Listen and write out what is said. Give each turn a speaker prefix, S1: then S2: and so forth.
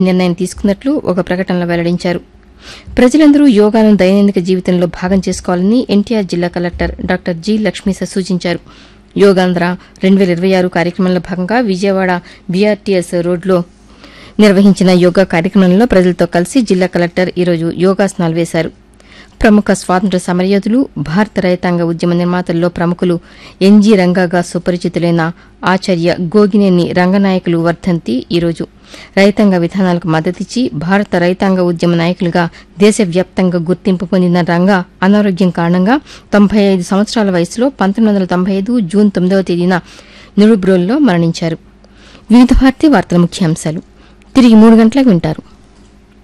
S1: నిర్ణయం తీసుకున్నట్లు ఒక ప్రకటనలో వెల్లడించారు ప్రజలందరూ యోగాను దైనందిక జీవితంలో భాగం చేసుకోవాలని ఎన్టీఆర్ జిల్లా కలెక్టర్ డాక్టర్ జి లక్ష్మీస సూచించారు యోగాంధ్ర రెండు వేల ఇరవై ఆరు కార్యక్రమంలో భాగంగా విజయవాడ బీఆర్టీఎస్ రోడ్లో నిర్వహించిన యోగా కార్యక్రమంలో ప్రజలతో కలిసి జిల్లా కలెక్టర్ ఈరోజు యోగాసనాలు వేశారు ప్రముఖ స్వాతంత్ర సమరయోధులు భారత రైతాంగ ఉద్యమ నిర్మాతల్లో ప్రముఖులు ఎన్జీ రంగాగా సుపరిచితులైన ఆచార్య గోగినేని రంగనాయకులు వర్ధంతి ఈరోజు రైతాంగ విధానాలకు మద్దతిచ్చి భారత రైతాంగ ఉద్యమ నాయకులుగా దేశవ్యాప్తంగా గుర్తింపు పొందిన రంగా అనారోగ్యం కారణంగా తొంభై ఐదు సంవత్సరాల వయసులో పంతొమ్మిది వందల తొంభై ఐదు జూన్ తొమ్మిదవ తేదీన నిరుబ్రోల్లో మరణించారు వివిధ భారతి వార్తల ముఖ్యాంశాలు తిరిగి మూడు గంటలకు వింటారు